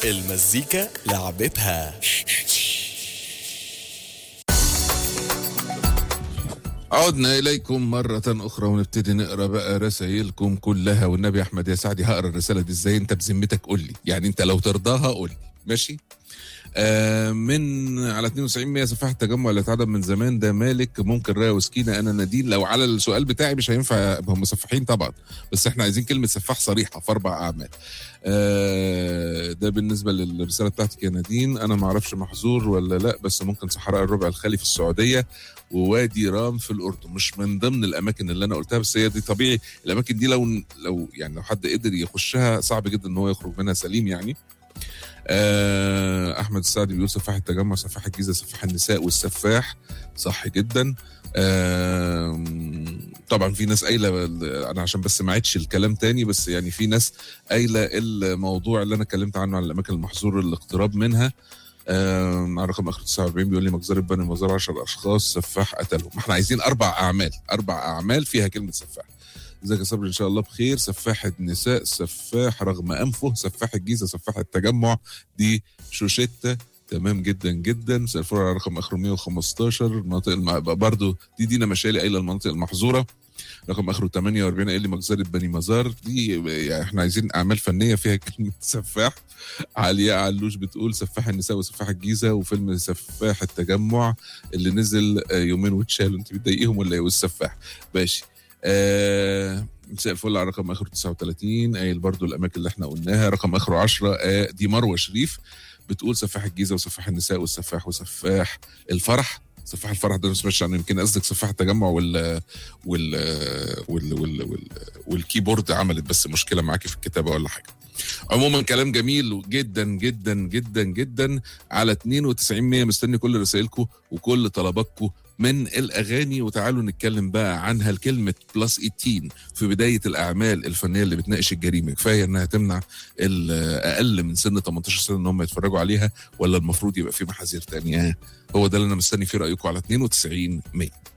المزيكا لعبتها عدنا إليكم مرة أخرى ونبتدي نقرا بقى رسائلكم كلها والنبي أحمد يا سعدي هقرا الرسالة دي إزاي أنت بذمتك قول لي يعني أنت لو ترضاها قول لي ماشي آه من على 92 100 سفاح التجمع اللي اتعدم من زمان ده مالك ممكن رايه وسكينه انا نديل لو على السؤال بتاعي مش هينفع هم مسفحين طبعا بس احنا عايزين كلمه سفاح صريحه في اربع اعمال آه ده بالنسبه للرساله بتاعتك يا نادين انا ما اعرفش محظور ولا لا بس ممكن صحراء الربع الخالي في السعوديه ووادي رام في الاردن مش من ضمن الاماكن اللي انا قلتها بس هي دي طبيعي الاماكن دي لو لو يعني لو حد قدر يخشها صعب جدا ان هو يخرج منها سليم يعني آه، احمد السعدي بيقول سفاح التجمع سفاح الجيزه سفاح النساء والسفاح صح جدا آه، طبعا في ناس قايله انا عشان بس ما عدش الكلام تاني بس يعني في ناس قايله الموضوع اللي انا اتكلمت عنه على الاماكن المحظور الاقتراب منها آه، على رقم اخر 49 بيقول لي مجزره بني مزار 10 اشخاص سفاح قتلهم ما احنا عايزين اربع اعمال اربع اعمال فيها كلمه سفاح ازيك يا صبري ان شاء الله بخير سفاح النساء سفاح رغم انفه سفاح الجيزه سفاح التجمع دي شوشيتا تمام جدا جدا مساء الفل على رقم اخره 115 المناطق الم... برضه دي دينا مشالي قايله المناطق المحظوره رقم اخره 48 قال لي مجزره بني مزار دي يعني احنا عايزين اعمال فنيه فيها كلمه سفاح علياء علوش بتقول سفاح النساء وسفاح الجيزه وفيلم سفاح التجمع اللي نزل يومين واتشال انت بتضايقيهم ولا ايه والسفاح ماشي آه مساء الفل على رقم اخره 39 قايل برضو الاماكن اللي احنا قلناها رقم اخره 10 آه دي مروه شريف بتقول سفاح الجيزه وسفاح النساء والسفاح وسفاح الفرح سفاح الفرح ده ما سمعتش عنه يمكن قصدك سفاح التجمع وال وال وال وال, وال والكيبورد عملت بس مشكله معاكي في الكتابه ولا حاجه عموما كلام جميل جدا جدا جدا جدا على 92 100 مستني كل رسائلكم وكل طلباتكم من الاغاني وتعالوا نتكلم بقى عنها الكلمه بلس 18 في بدايه الاعمال الفنيه اللي بتناقش الجريمه كفايه انها تمنع اقل من سن 18 سنه ان هم يتفرجوا عليها ولا المفروض يبقى في محاذير تانية هو ده اللي انا مستني فيه رايكم على 92 100